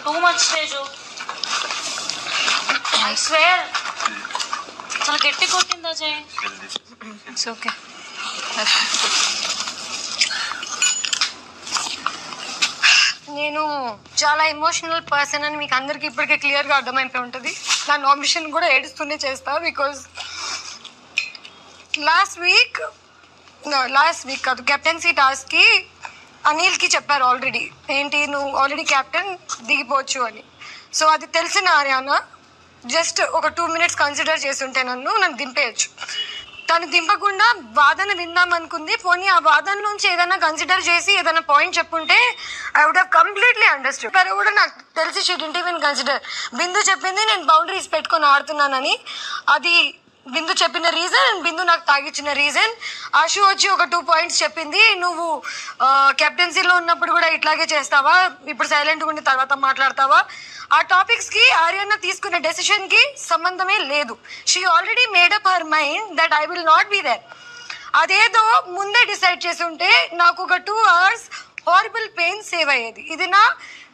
Two much stage I swear చాలా గట్టి కొట్టింది అజయ్ ఇట్స్ ఓకే నేను చాలా ఎమోషనల్ పర్సన్ అని మీకు అందరికీ ఇప్పటికే క్లియర్గా అర్థమైపోయి ఉంటుంది నా నామినేషన్ కూడా ఏడుస్తూనే చేస్తా because last week last week కాదు కెప్టెన్సీ టాస్క్కి అనిల్కి చెప్పారు ఆల్రెడీ ఏంటి నువ్వు ఆల్రెడీ కెప్టెన్ దిగిపోవచ్చు అని సో అది తెలిసిన ఆర్యానా జస్ట్ ఒక టూ మినిట్స్ కన్సిడర్ చేస్తుంటే నన్ను నన్ను దింపేయచ్చు తను దింపకుండా వాదన విందాం అనుకుంది పోనీ ఆ వాదన నుంచి ఏదైనా కన్సిడర్ చేసి ఏదైనా పాయింట్ చెప్పుంటే I would have completely understood కానీ కూడా నాకు తెలిసి she didn't even consider Bindu చెప్పింది నేను బౌండరీస్ పెట్టుకొని ఆడుతున్నానని అది బిందు చెప్పిన రీజన్ అండ్ బిందు నాకు తాగిచ్చిన రీజన్ ఆశు వచ్చి ఒక టూ పాయింట్స్ చెప్పింది నువ్వు కెప్టెన్సీలో ఉన్నప్పుడు కూడా ఇట్లాగే చేస్తావా ఇప్పుడు సైలెంట్గా ఉండి తర్వాత మాట్లాడతావా ఆ టాపిక్స్ కి ఆర్యన్న తీసుకున్న డెసిషన్ కి సంబంధమే లేదు she already made up her mind that I will not be there అదేదో ముందే డిసైడ్ చేసి ఉంటే నాకు ఒక two hours horrible pain save అయ్యేది ఇది నా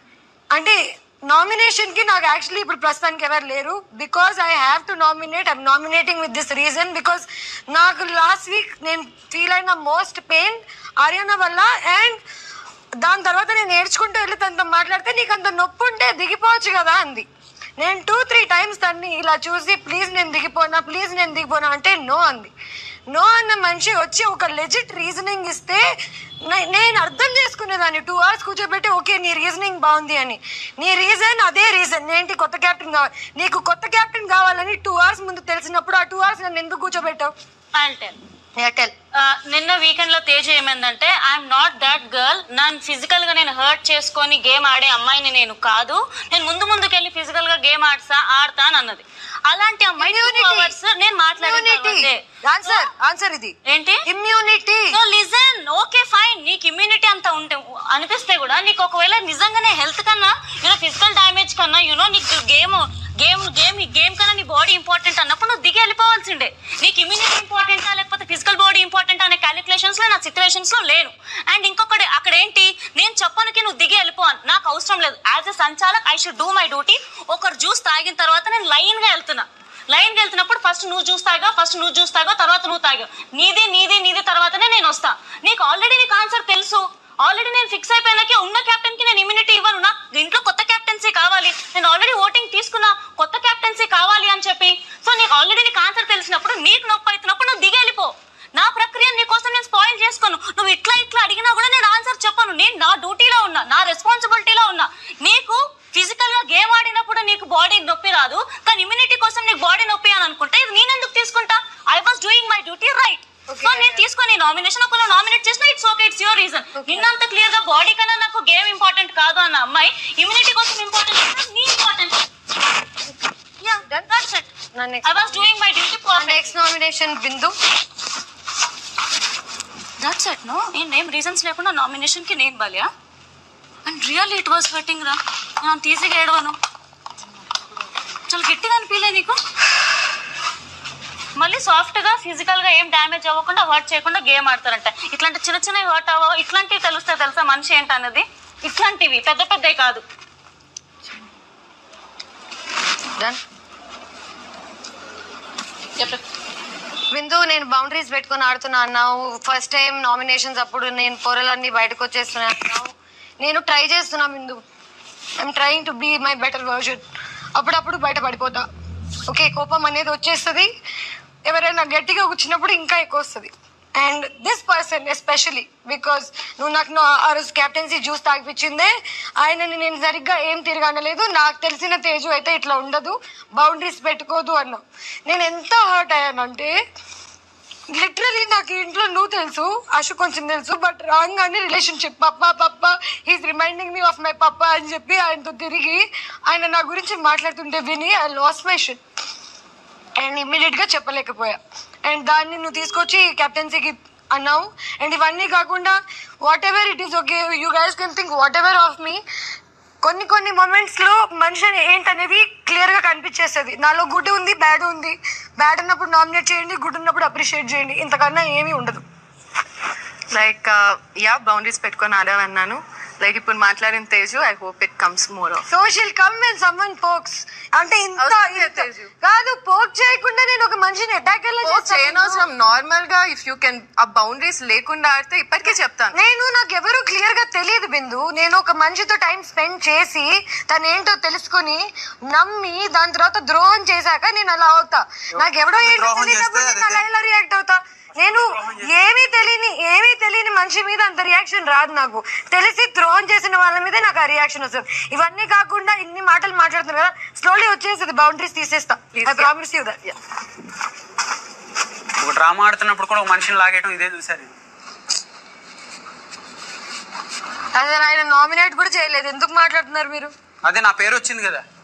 అంటే నామినేషన్ కి నాకు యాక్చువల్లీ ఇప్పుడు ప్రస్తుతానికి ఎవరు లేరు because I have to nominate I'm nominating with this reason because నాకు లాస్ట్ వీక్ నేను ఫీల్ అయిన మోస్ట్ పెయిన్ ఆర్యన వల్ల అండ్ దాని తర్వాత నేను ఏడ్చుకుంటూ వెళ్ళి తనతో మాట్లాడితే నీకు అంత నొప్పి ఉంటే దిగిపోవచ్చు కదా అంది నేను టూ త్రీ టైమ్స్ తన్ని ఇలా చూసి ప్లీజ్ నేను దిగిపోనా ప్లీజ్ నేను దిగిపోనా అంటే నో అంది నో అన్న మనిషి వచ్చి ఒక లెజిట్ రీజనింగ్ ఇస్తే నే- నేను అర్థం చేసుకునేదాన్ని టూ అవర్స్ కూర్చోబెట్టి ఓకే నీ రీజనింగ్ బాగుంది అని నీ రీజన్ అదే రీజన్ ఏంటి కొత్త క్యాప్టెన్ కావాలి నీకు కొత్త క్యాప్టెన్ కావాలని టూ అవర్స్ ముందు తెలిసినప్పుడు ఆ టూ అవర్స్ నన్ను ఎందుకు కూర్చోబెట్టావు ఆల్టెన్ ఎయిర్టెల్ నిన్న వీకెండ్ లో తేజ్ ఏమైందంటే ఐఎమ్ నాట్ దట్ గర్ల్ నన్ను ఫిజికల్ గా నేను హర్ట్ చేసుకొని గేమ్ ఆడే అమ్మాయిని నేను కాదు నేను ముందు ముందుకెళ్ళి ఫిజికల్ గా గేమ్ ఆడతా ఆడతా అని అన్నది అలాంటి అమ్మాయి two hours నేను మాట్లాడే ఆన్సర్ ఆన్సర్ ఇది ఏంటి immunity so listen okay fine నీకు ఇమ్యూనిటీ అంత ఉంటే అనిపిస్తే కూడా నీకు ఒకవేళ నిజంగానే హెల్త్ కన్నా యూనో ఫిజికల్ డ్యామేజ్ కన్నా యూనో నీకు గేమ్ గేమ్ గేమ్ గేమ్ కన్నా నీ బాడీ ఇంపార్టెంట్ అన్నప్పుడు నువ్వు దిగి వెళ్ళిపోవాల్సిండే నీకు ఇమ్యూనిటీ ఇంపార్టెంటా లేకపోతే ఫిజికల్ బాడీ ఇంపార్టెంట్ అనే క్యాలిక్యులేషన్స్ లో నా సిచ్యువేషన్స్ లో లేను అండ్ ఇంకొకటి అక్కడ ఏంటి నేను చెప్పనికి నువ్వు దిగి వెళ్ళిపో అని నాకు అవసరం లేదు యాజ్ ఎ సంచాలక్ I should do my duty ఒకరు జ్యూస్ తాగిన తర్వాత నేను లైన్ గా వెళ్తున్నా లైన్ కి వెళ్తున్నప్పుడు ఫస్ట్ నువ్వు జ్యూస్ తాగా ఫస్ట్ నువ్వు జ్యూస్ తాగా తర్వాత నువ్వు తాగా నీది నీది నీది తర్వాతనే నేను వస్తా నీకు ఆల్రెడీ నీకు ఆన్సర్ తెలుసు ఆల్రెడీ నేను ఫిక్స్ అయిపోయినాకే ఉన్న కెప్టెన్ కి నేను ఇమ్యూనిటీ ఇవ్వను నాకు ఇంట్లో కొత్త కెప్టెన్సీ కావాలి నేను ఆల్రెడీ ఓటింగ్ తీసుకున్నా కొత్త కెప్టెన్సీ కావాలి అని చెప్పి సో నీకు ఆల్రెడీ నీకు ఆన్సర్ తెలిసినప్పుడు నీకు నొప్పి అవుతున్నప్పుడు నువ్వు దిగి వెళ్ళిపో నా ప్రక్రియ నీకోసం నేను స్పాయిల్ చేసుకోను నువ్వు ఇట్లా ఇట్లా అడిగినా కూడా నేను ఆన్సర్ చెప్పను నేను నా డ్యూటీలో ఉన్నా నా రెస్పాన్సిబిలిటీలో ఉన్నా నీకు ఫిజికల్ గా గేమ్ ఆడినప్పుడు నీకు బాడీ నొప్పి రాదు కానీ ఇమ్యూనిటీ కోసం నీకు బాడీ నొప్పి అని అనుకుంటే ఇది నేను ఎందుకు తీసుకుంటా I was doing my duty right Okay. So నేను తీసుకొని నామినేషన్ ఒకవేళ నామినేట్ చేసిన it's okay it's your reason నిన్నంత క్లియర్ గా బాడీ కన్నా నాకు గేమ్ ఇంపార్టెంట్ కాదు అన్న అమ్మాయి ఇమ్యూనిటీ కోసం ఇంపార్టెంట్ నీ ఇంపార్టెంట్ యా దట్స్ ఇట్ నా I next was doing my duty perfect next nomination Bindu that's it no నేను ఏం రీజన్స్ లేకుండా నామినేషన్ కి నేను బలియా and real it was hurting రా నేను అంత ఈజీగా ఏడవను చాలా గట్టిగా అనిపించలే నీకు మళ్ళీ సాఫ్ట్ గా ఫిజికల్ గా ఏం డ్యామేజ్ అవ్వకుండా హర్ట్ చేయకుండా గేమ్ ఆడతారంట ఇట్లాంటి చిన్న చిన్నవి హర్ట్ అవ్వ ఇట్లాంటివి తెలుస్తాయి తెలుసా మనిషి ఏంటన్నది ఇట్లాంటివి పెద్ద పెద్దవి కాదు డన్ చెప్పు బిందు నేను బౌండరీస్ పెట్టుకొని ఆడుతున్నా అన్నావు ఫస్ట్ టైం నామినేషన్స్ అప్పుడు నేను పొరలన్నీ బయటకు వచ్చేస్తున్నా అన్నావు నేను ట్రై చేస్తున్నా Bindu I'm trying to be my better version అప్పుడప్పుడు బయట పడిపోతా ఓకే కోపం అనేది వచ్చేస్తుంది ఎవరైనా గట్టిగా కూర్చున్నప్పుడు ఇంకా ఎక్కువ వస్తుంది and this person especially because నువ్వు నాకు నా ఆ రోజు క్యాప్టెన్సీ జ్యూస్ తాగిపించిందే ఆయనని నేను సరిగ్గా ఏం తిరగనలేదు నాకు తెలిసిన తేజు అయితే ఇట్లా ఉండదు బౌండరీస్ పెట్టుకోదు అన్నావు నేను ఎంత హర్ట్ అయ్యానంటే లిటరలీ నాకు ఈ ఇంట్లో నువ్వు తెలుసు అశు కొంచెం తెలుసు బట్ రాంగ్ అని రిలేషన్షిప్ పప్ప పప్ప he's reminding me of my పప్ప అని చెప్పి ఆయనతో తిరిగి ఆయన నా గురించి మాట్లాడుతుంటే విని I lost my shit and ఇమ్మీడియట్గా చెప్పలేకపోయా అండ్ దాన్ని నువ్వు తీసుకొచ్చి కెప్టెన్సీకి అన్నావు అండ్ ఇవన్నీ కాకుండా whatever it is okay you guys can think whatever of me కొన్ని కొన్ని మూమెంట్స్లో మనిషి ఏంటనేది క్లియర్గా కనిపించేస్తుంది నాలో గుడ్ ఉంది బ్యాడ్ ఉంది బ్యాడ్ ఉన్నప్పుడు నామినేట్ చేయండి గుడ్ ఉన్నప్పుడు అప్రిషియేట్ చేయండి ఇంతకన్నా ఏమీ ఉండదు లైక్ యా బౌండరీస్ పెట్టుకొని ఆడాలన్నాను లైక్ ఇప్పుడు మాట్లాడిన Teju I hope it comes more of social come when someone pokes అంటే ఇంత అవసరం లేదు, ఇంత- తేజు. కాదు పోక్ చేయకుండా నేను ఒక మనిషిని అటాక్ చేయనవసరం నార్మల్ గా ఇఫ్ యూ కెన్ ఆ బౌండరీస్ లేకుండా ఆడితే ఇప్పటికే చెప్తాను నేను నాకు ఎవరు క్లియర్ గా తెలియదు బిందు నేను ఒక మనిషితో టైం స్పెండ్ చేసి తను ఏంటో తెలుసుకొని నమ్మి దాని తర్వాత ద్రోహం చేశాక నేను అలా అవుతా నాకు ఎవడో ఏంటో ద్రోహం తెలియనప్పుడు చేస్తే నేను అలా ఎలా రియాక్ట్ అవుతా నేను ఏమీ తెలియని ఏమీ తెలియని మనిషి మీద అంత రియాక్షన్ రాదు నాకు తెలిసి ద్రోహం చేసిన వాళ్ళ మీదే నాకు ఆ రియాక్షన్ వస్తుంది ఇవన్నీ కాకుండా ఇన్ని మాటలు మాట్లాడుతున్నారు కదా స్లోలీ వచ్చేసి బౌండరీస్ తీసేస్తా ఐ ప్రామిస్ యూ దట్ ఒక డ్రామా ఆడుతున్నప్పుడు కూడా ఒక మనిషిని లాగేయడం ఇదే చూసారు నేను. అసలు ఆయన నామినేట్ కూడా చేయలేదు ఎందుకు మాట్లాడుతున్నారు మీరు అదే నా పేరు వచ్చింది కదా